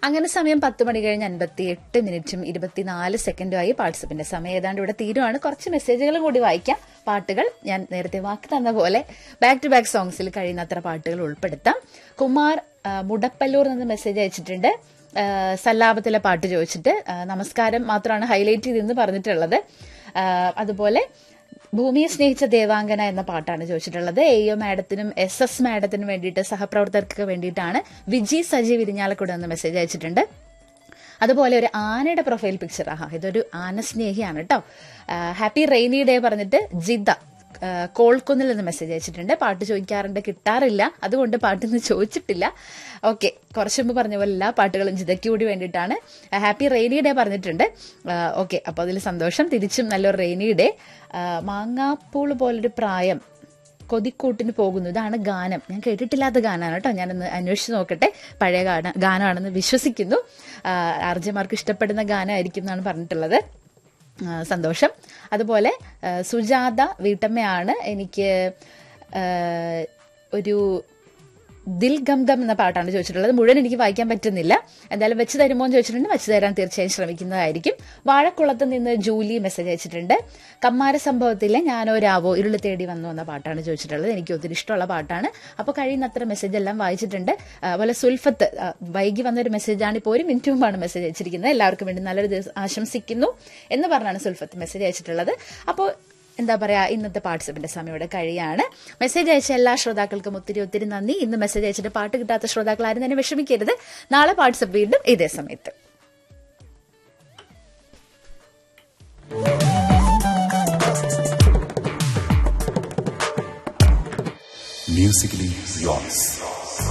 അങ്ങനെ സമയം പത്ത് മണി കഴിഞ്ഞ് അൻപത്തി എട്ട് മിനിറ്റും ഇരുപത്തിനാല് സെക്കൻഡുമായി വാട്സപ്പിന്റെ സമയം ഏതാണ്ട് ഇവിടെ തീരുവാണ് കുറച്ച് മെസ്സേജുകൾ കൂടി വായിക്കാം പാട്ടുകൾ ഞാൻ നേരത്തെ വാക്ക് തന്ന പോലെ ബാക്ക് ടു ബാക്ക് സോങ്സിൽ കഴിയുന്നത്ര പാട്ടുകൾ ഉൾപ്പെടുത്താം കുമാർ ആ, മുടപ്പല്ലൂർ നിന്ന് മെസ്സേജ് അയച്ചിട്ടുണ്ട് ആ, സല്ലാപത്തിലെ പാട്ട് ചോദിച്ചിട്ട് ആ, നമസ്കാരം മാത്രമാണ് ഹൈലൈറ്റ് ചെയ്തെന്ന് പറഞ്ഞിട്ടുള്ളത് ആ, അതുപോലെ ഭൂമിയെ സ്നേഹിച്ച ദേവാംഗന എന്ന പാട്ടാണ് ചോദിച്ചിട്ടുള്ളത് എ ഒ മാഡത്തിനും എസ് എസ് മാഡത്തിനും വേണ്ടിയിട്ട് സഹപ്രവർത്തകർക്ക് വേണ്ടിയിട്ടാണ് വിജി സജി വിരിഞ്ഞാലക്കുട എന്ന് മെസ്സേജ് അയച്ചിട്ടുണ്ട് അതുപോലെ ഒരു ആനയുടെ പ്രൊഫൈൽ പിക്ചർ ആഹാ ഇതൊരു ആന സ്നേഹിയാണ് കേട്ടോ ഹാപ്പി റെയിനി ഡേ പറഞ്ഞിട്ട് ജിദ്ദ ആ, കോൾക്കുന്നിൽ നിന്ന് മെസ്സേജ് അയച്ചിട്ടുണ്ട് പാട്ട് ചോദിക്കാറുണ്ട് കിട്ടാറില്ല അതുകൊണ്ട് പാട്ടിന്ന് ചോദിച്ചിട്ടില്ല ഓക്കെ കുറച്ച് മുമ്പ് പറഞ്ഞ പോലെ എല്ലാ പാട്ടുകളും ജിതയ്ക്ക് കൂടി വേണ്ടിയിട്ടാണ് ഹാപ്പി റെയിനി ഡേ പറഞ്ഞിട്ടുണ്ട് ഓക്കെ അപ്പോൾ അതിൽ സന്തോഷം തിരിച്ചും നല്ലൊരു റെയിനി ഡേ മാങ്ങാപ്പൂൾ പോലൊരു പ്രായം കൊതിക്കൂട്ടിന് പോകുന്നു ഇതാണ് ഗാനം ഞാൻ കേട്ടിട്ടില്ലാത്ത ഗാനമാണ് കേട്ടോ ഞാനൊന്ന് അന്വേഷിച്ച് നോക്കട്ടെ പഴയ ഗാന ഗാനമാണെന്ന് വിശ്വസിക്കുന്നു ആർജമാർക്ക് ഇഷ്ടപ്പെടുന്ന ഗാനമായിരിക്കും എന്നാണ് പറഞ്ഞിട്ടുള്ളത് ആ, സന്തോഷം അതുപോലെ ആ, സുജാത വീട്ടമ്മയാണ് എനിക്ക് ആ, ഒരു ദിൽ ഗം ഗം എന്ന പാട്ടാണ് ചോദിച്ചിട്ടുള്ളത് മുഴുവൻ എനിക്ക് വായിക്കാൻ പറ്റുന്നില്ല എന്തായാലും വെച്ച് തരുമോ എന്ന് ചോദിച്ചിട്ടുണ്ട് വെച്ച് തരാൻ തീർച്ചയായും ശ്രമിക്കുന്നതായിരിക്കും വാഴക്കുളത്ത് നിന്ന് ജൂലി മെസ്സേജ് അയച്ചിട്ടുണ്ട് കമ്മാര സംഭവത്തിലെ ഞാനോ രാവോ ഇരുള് തേടി വന്നു എന്ന പാട്ടാണ് ചോദിച്ചിട്ടുള്ളത് എനിക്ക് ഒത്തിരി ഇഷ്ടമുള്ള പാട്ടാണ് അപ്പോൾ കഴിയുന്നത്ര മെസ്സേജ് എല്ലാം വായിച്ചിട്ടുണ്ട് ആ, അതുപോലെ സുൽഫത്ത് ആ, വൈകി വന്നൊരു മെസ്സേജാണ് ഇപ്പോൾ ഒരു മിനിറ്റ് മുമ്പാണ് മെസ്സേജ് അയച്ചിരിക്കുന്നത് എല്ലാവർക്കും വേണ്ടി നല്ലൊരു ദിവസം ആശംസിക്കുന്നു എന്ന് പറഞ്ഞാണ് സുൽഫത്ത് മെസ്സേജ് അയച്ചിട്ടുള്ളത് അപ്പോൾ എന്താ പറയാ ഇന്നത്തെ വാട്സപ്പിന്റെ സമയം ഇവിടെ കഴിയാണ് മെസ്സേജ് അയച്ച എല്ലാ ശ്രോതാക്കൾക്കും ഒത്തിരി ഒത്തിരി നന്ദി ഇന്ന് മെസ്സേജ് അയച്ചിട്ട് പാട്ട് കിട്ടാത്ത ശ്രോതാക്കൾ ആരും തന്നെ വിഷമിക്കരുത് നാളെ വാട്സപ്പ് വീണ്ടും ഇതേ സമയത്ത് Musically yours.